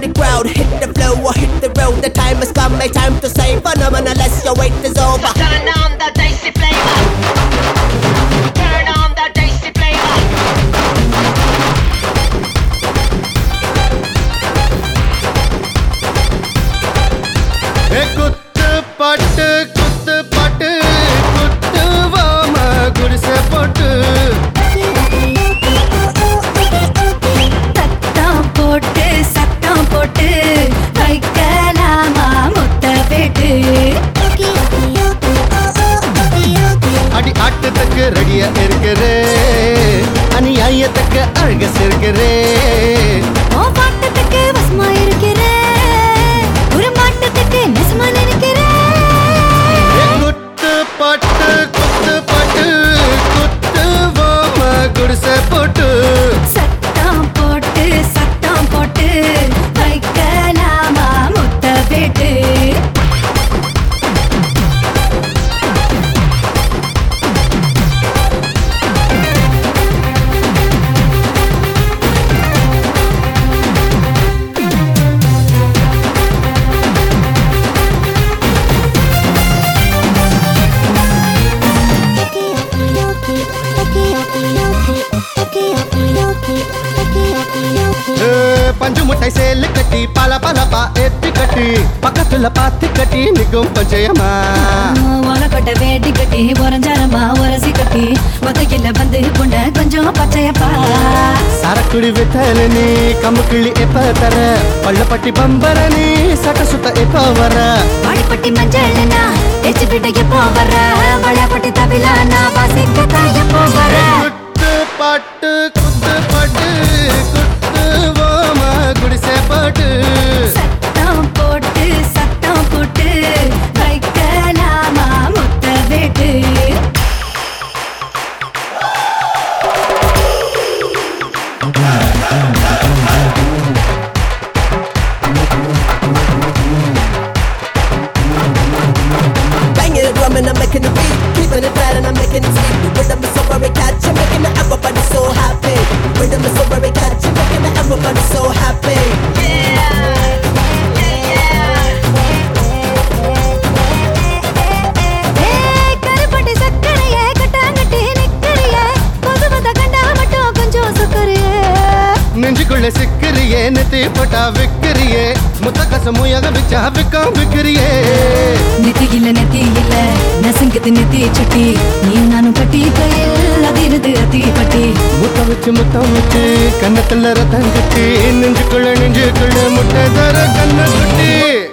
the crowd, hit the flow or hit the road. The time has come, my time to say phenomenal. Unless your wait is over. Turn on the dicey flavor. Turn on the dicey flavor. ஏ குத்து பாட்டு குத்து பாட்டு குத்துவாம குடிசை போட்டு சத்தம் போட்டு சத்தம் போட்டு வைக்கலாமா முத்த பேட்டு அடி ஆட்டத்துக்கு ரெடியா இருக்கிறே அநியாயத்துக்கு அழக சேர்க்கிறே ஓ பாட்டத்துக்கு வசமா இருக்கிறேன் ஒரு மாட்டத்துக்கு நெசமா நினைக்கிறேன் ஏ குத்து பாட்டு குத்து பாட்டு குத்துவாம குடிசை போட்டு சத்தம் போட்டு சத்தம் போட்டு வைக்கலாமா முத்த பேட்டு ஏ, பஞ்சு முட்டை சேலு கட்டி பல பல பா எத்தி கட்டி பக்கத்துல பாத்தி கட்டி நிக்கும் பஞ்சயமா உனக்கொட்ட வேட்டி கட்டி உரஞ்சாரமா உரசி கட்டி ஒத்தையில வந்து கொண்ட கொஞ்சம் பச்சையப்பா சரக்குடி வித்தல நீ கம்புக்கிளி எப்ப தர பள்ளப்பட்டி பம்பர நீ சட்ட சுத்த எப்ப வர வாடிப்பட்டி மஞ்சள்னா எச்சு விட எப்போ வர வளையப்பட்டி தவிலானா வாசிக்கத்தான் எப்போ வர குத்து பாட்டு குத்து பாட்டு குத்து ஓம குடிசை பாட்டு சத்தம் போட்டு சத்தம் போட்டு வைக்கலாமா முத்த வேட்டு Banging the drum and I'm making the beat. Keeping it flat and I'm making it sweet. The rhythm is so very catchy, making the everybody so happy. Rhythm is so very catchy, making the everybody so happy. ஏய், கருப்பட்டி சக்கரையே, கட்டாங்கட்டி நிக்கறியே, கொசுவத்த கண்டா மட்டும் கொஞ்சம் சுக்கறியே. நெஞ்சுக்குள்ள சிக்கிறியே நெத்தி போட்டா விக்கிறியே முத்த கசமுயாக விச்சா Wickham விக்கிறியே நெத்தி இல்ல நெத்தி இல்ல நசுங்குது நெத்தி சுட்டி நீ நானும் கட்டி கையில் அதிருது அத்தி பட்டி முத்தம் வச்சு முத்தம் வச்சு கண்ணத்துல ரத்தம் கட்டி நெஞ்சுக்குள்ள நெஞ்சுக்குள்ள முட்டை தர கண்ண குட்டி